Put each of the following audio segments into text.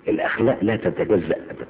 الأخلاق لا تتجزأ أبدا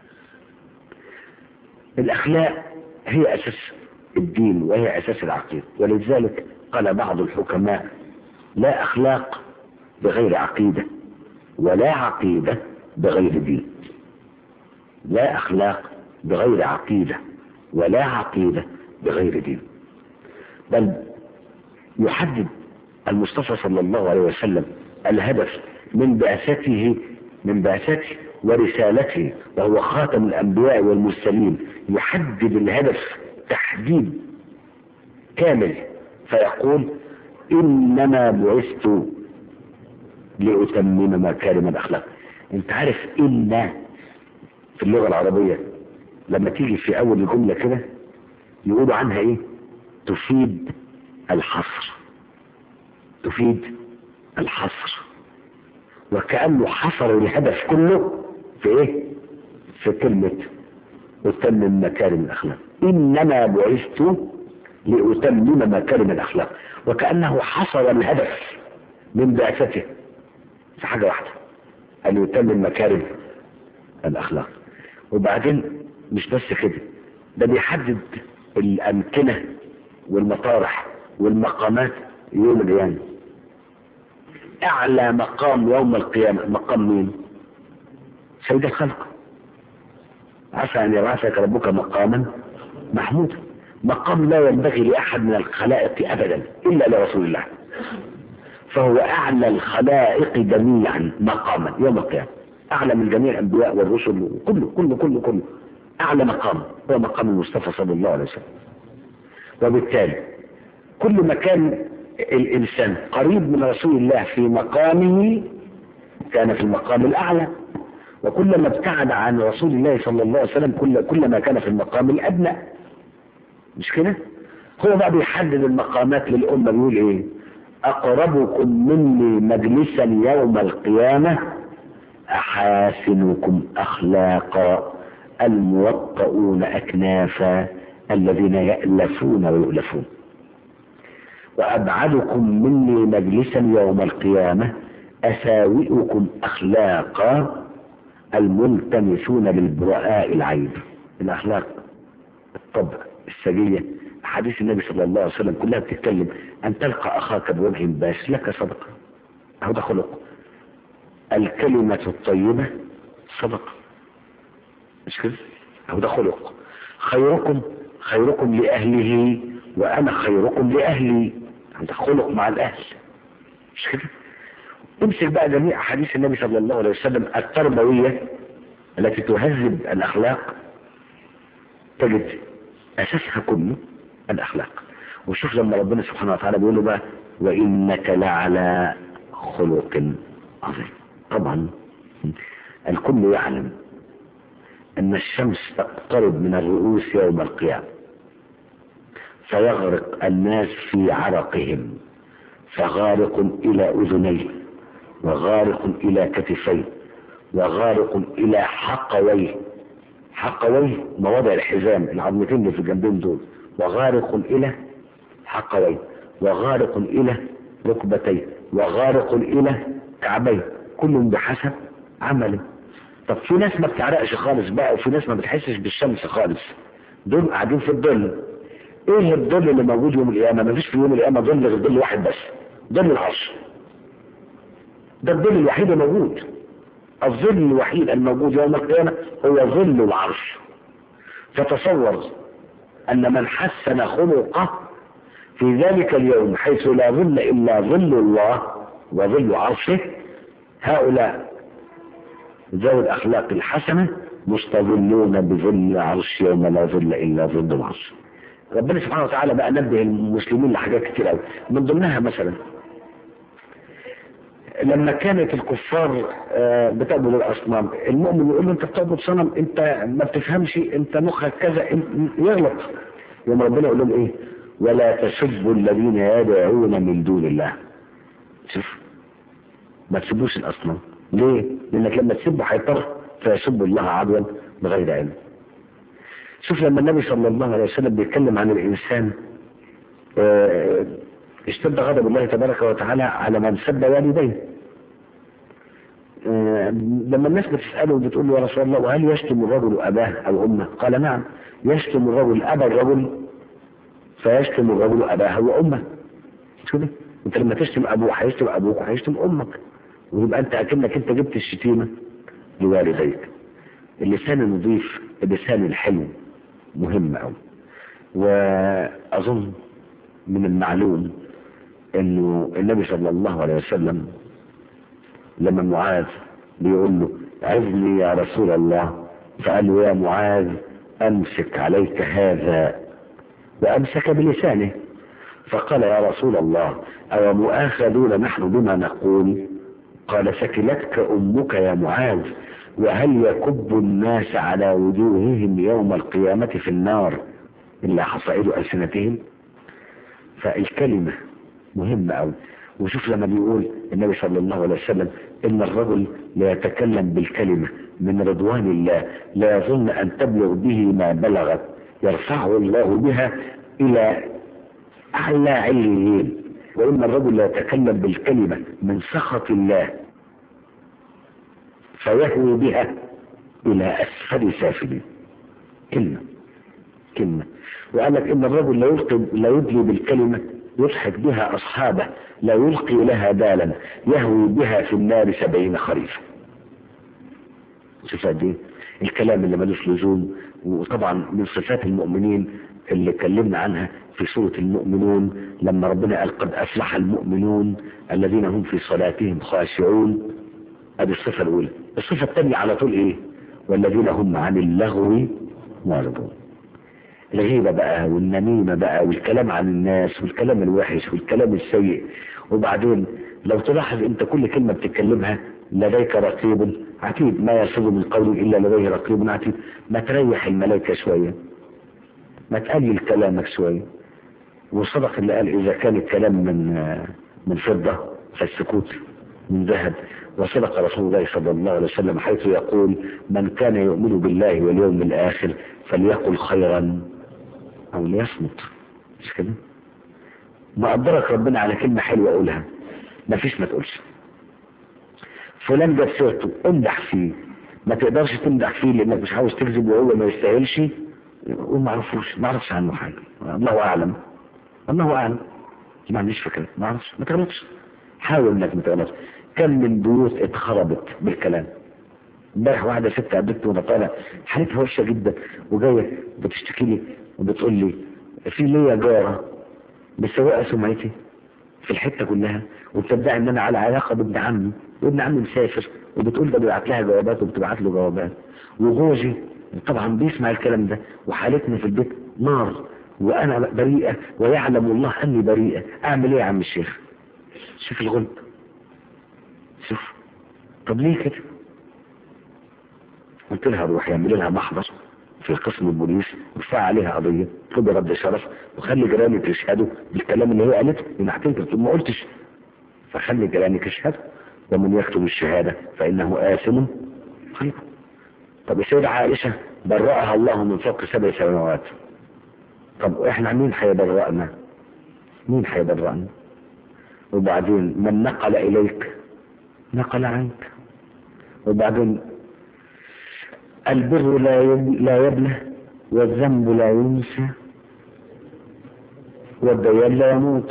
الأخلاق هي أساس الدين وهي أساس العقيدة ولذلك قال بعض الحكماء لا أخلاق بغير عقيدة ولا عقيدة بغير دين لا أخلاق بغير عقيدة ولا عقيدة بغير دين بل يحدد المصطفى صلى الله عليه وسلم الهدف من بعثته من بعثته ورسالته وهو خاتم الأنبياء والمرسلين يحدد الهدف تحديد كامل فيقول إنما بعثت لأتمم مكارم الأخلاق أنت عارف إن في اللغة العربية لما تيجي في أول الجملة كده يقولوا عنها إيه تفيد الحصر تفيد الحصر وكأنه حصر الهدف كله في ايه في كلمة أتمم مكارم الأخلاق إنما بعثت لأتمم مكارم الأخلاق وكأنه حصر الهدف من بعثته في حاجة واحدة أن يتمم مكارم الأخلاق وبعدين مش بس كده ده بيحدد الأمكنة والمطارح والمقامات يوم القيامة أعلى مقام يوم القيامة مقام مين؟ سيد الخلق عسى أن يبعثك ربك مقاما محمودا مقام لا ينبغي لأحد من الخلائق أبدا إلا لرسول الله فهو أعلى الخلائق جميعا مقاما يوم القيامة أعلى من جميع الأنبياء والرسل كله كله كله كله أعلى مقام هو مقام المصطفى صلى الله عليه وسلم وبالتالي كل ما كان الإنسان قريب من رسول الله في مقامه كان في المقام الأعلى وكلما ابتعد عن رسول الله صلى الله عليه وسلم كل كلما كان في المقام الأدنى مش كده؟ هو بقى بيحدد المقامات للأمة بيقول إيه؟ أقربكم مني مجلسا يوم القيامة أحاسنكم أخلاقا الموطؤون أكنافا الذين يألفون ويؤلفون وأبعدكم مني مجلسا يوم القيامة أساوئكم أخلاقا الملتمسون للبراء العيب الأخلاق الطبع السجية حديث النبي صلى الله عليه وسلم كلها بتتكلم أن تلقى أخاك بوجه باش لك صدقة أهو ده خلق الكلمة الطيبة صدقة مش كده أهو ده خلق خيركم خيركم لأهله وأنا خيركم لأهلي أهو ده خلق مع الأهل مش كده امسك بقى جميع أحاديث النبي صلى الله عليه وسلم التربوية التي تهذب الأخلاق تجد أساسها كله الأخلاق وشوف لما ربنا سبحانه وتعالى بيقول له بقى وإنك لعلى خلق عظيم طبعا الكل يعلم أن الشمس تقترب من الرؤوس يوم القيامة فيغرق الناس في عرقهم فغارق إلى أذنيه وغارق إلى كتفيه وغارق إلى حقويه حقويه مواضع الحزام العظمتين اللي في الجنبين دول وغارق إلى حقويه وغارق إلى ركبتيه وغارق إلى كعبيه كل بحسب عمله طب في ناس ما بتعرقش خالص بقى وفي ناس ما بتحسش بالشمس خالص دول قاعدين في الظل ايه الظل اللي موجود يوم القيامه ما فيش في يوم القيامه ظل غير ظل واحد بس ظل العرش ده الظل الوحيد الموجود الظل الوحيد الموجود يوم القيامه هو ظل العرش فتصور ان من حسن خلقه في ذلك اليوم حيث لا ظل الا ظل الله وظل عرشه هؤلاء ذوي الاخلاق الحسنه مستظلون بظل عرش يوم لا ظل الا ظل العرش ربنا سبحانه وتعالى بقى نبه المسلمين لحاجات كتير قوي من ضمنها مثلا لما كانت الكفار بتعبد الاصنام المؤمن يقول له انت بتعبد صنم انت ما بتفهمش انت مخك كذا يغلط يوم ربنا يقول لهم ايه ولا تسبوا الذين يدعون من دون الله شوف ما تسبوش الاصنام ليه لانك لما تسبه هيضطر فيسب الله عدوا بغير علم شوف لما النبي صلى الله عليه وسلم بيتكلم عن الإنسان اه اشتد غضب الله تبارك وتعالى على من سب والديه آه، لما الناس بتسأله وبتقول له يا رسول الله وهل يشتم الرجل أباه أو أمه قال نعم يشتم الرجل أبا الرجل فيشتم الرجل أباه وأمه شو ده انت لما تشتم أبوه هيشتم أبوك وهيشتم أمك ويبقى أنت أكنك أنت جبت الشتيمة لوالديك اللسان النظيف اللسان الحلو مهم أوي وأظن من المعلوم انه النبي صلى الله عليه وسلم لما معاذ بيقول له عزني يا رسول الله فقال له يا معاذ امسك عليك هذا وامسك بلسانه فقال يا رسول الله او مؤاخذون نحن بما نقول قال سكلتك امك يا معاذ وهل يكب الناس على وجوههم يوم القيامة في النار إلا حصائد ألسنتهم فالكلمة مهمة أوي وشوف لما بيقول النبي صلى الله عليه وسلم إن الرجل لا يتكلم بالكلمة من رضوان الله لا يظن أن تبلغ به ما بلغت يرفعه الله بها إلى أعلى عليين وإن الرجل لا يتكلم بالكلمة من سخط الله فيهوي بها إلى أسفل سافلين كلمة كلمة وقال لك إن الرجل لا يلقي لا يدلي بالكلمة يضحك بها أصحابه لا يلقي لها بالا يهوي بها في النار سبعين خريفا شوف قد ايه الكلام اللي ملوش لزوم وطبعا من صفات المؤمنين اللي اتكلمنا عنها في سورة المؤمنون لما ربنا قال قد أفلح المؤمنون الذين هم في صلاتهم خاشعون ادي الصفة الأولى الصفة الثانية على طول إيه والذين هم عن اللغو معرضون الغيبة بقى والنميمة بقى والكلام عن الناس والكلام الوحش والكلام السيء وبعدين لو تلاحظ انت كل كلمة بتتكلمها لديك رقيب عتيد ما يصد من قول الا لديه رقيب عتيد ما تريح الملائكة شوية ما تقلل كلامك شوية وصدق اللي قال اذا كان الكلام من من فضة فالسكوت من ذهب وصدق رسول الله صلى الله عليه وسلم حيث يقول من كان يؤمن بالله واليوم الآخر فليقل خيرا أو ليصمت مش كده ما قدرك ربنا على كلمة حلوة أقولها ما فيش ما تقولش فلان جاب سيرته امدح فيه ما تقدرش تمدح فيه لانك مش عاوز تكذب وهو ما يستاهلش قول ما اعرفوش ما اعرفش عنه حاجه الله اعلم الله اعلم ما عنديش فكره ما اعرفش ما تغلطش حاول انك ما تغلطش كم من بيوت اتخربت بالكلام امبارح واحده ست قابلتني وانا طالع حالتها وحشه جدا وجايه بتشتكي لي وبتقول لي في ليا جاره مسوقه سمعتي في الحته كلها وبتدعي ان انا على علاقه بابن عمي وابن عمي مسافر وبتقول ده بيبعت لها جوابات وبتبعت له جوابات وجوزي طبعا بيسمع الكلام ده وحالتنا في البيت نار وانا بريئه ويعلم الله اني بريئه اعمل ايه يا عم الشيخ شوف الغلب شوف طب ليه كده قلت لها روح يعمل لها محضر في قسم البوليس وارفع عليها قضية خد رد شرف وخلي جيرانك يشهدوا بالكلام اللي هي قالته من هتنكر ما قلتش فخلي جيرانك يشهدوا ومن يكتب الشهادة فإنه آثم خير طب السيدة عائشة برأها الله من فوق سبع سماوات طب احنا مين هيبرأنا مين هيبرأنا وبعدين من نقل إليك نقل عنك وبعدين البر لا لا يبلى والذنب لا ينسى والديان لا يموت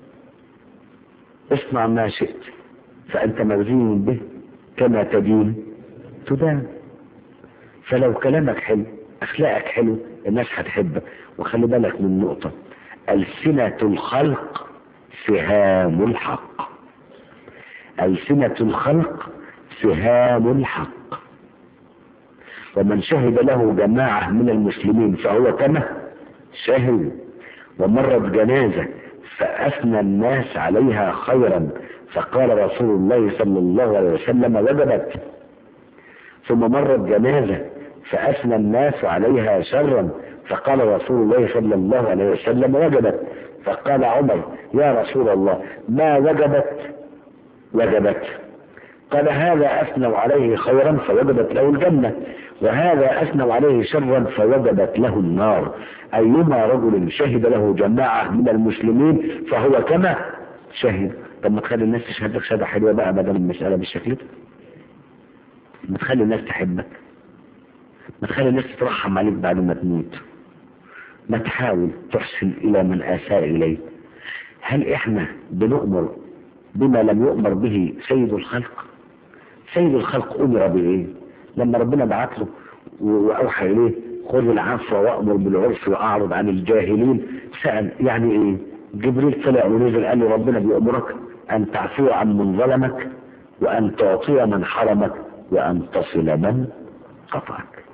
اصنع ما شئت فأنت مجزين به كما تدين تدان فلو كلامك حلو أخلاقك حلو الناس هتحبك وخلي بالك من نقطة ألسنة الخلق سهام الحق ألسنة الخلق سهام الحق ومن شهد له جماعة من المسلمين فهو كما شهد ومرت جنازة فأثنى الناس عليها خيرا فقال رسول الله صلى الله عليه وسلم وجبت ثم مرت جنازة فأثنى الناس عليها شرا فقال رسول الله صلى الله عليه وسلم وجبت فقال عمر يا رسول الله ما وجبت وجبت قال هذا أثنوا عليه خيرا فوجبت له الجنة وهذا أثنوا عليه شرا فوجبت له النار أيما رجل شهد له جماعة من المسلمين فهو كما شهد طب ما تخلي الناس تشهد لك شهادة حلوة بقى بدل المسألة بالشكل ده ما تخلي الناس تحبك ما تخلي الناس تترحم عليك بعد ما تموت ما تحاول تحسن إلى من آساء إليك هل إحنا بنؤمر بما لم يؤمر به سيد الخلق سيد الخلق أمر بإيه لما ربنا بعت له وأوحى إليه خذ العفو وأمر بالعرف وأعرض عن الجاهلين سأل يعني إيه جبريل طلع ونزل قال له ربنا بيأمرك أن تعفو عن من ظلمك وأن تعطي من حرمك وأن تصل من قطعك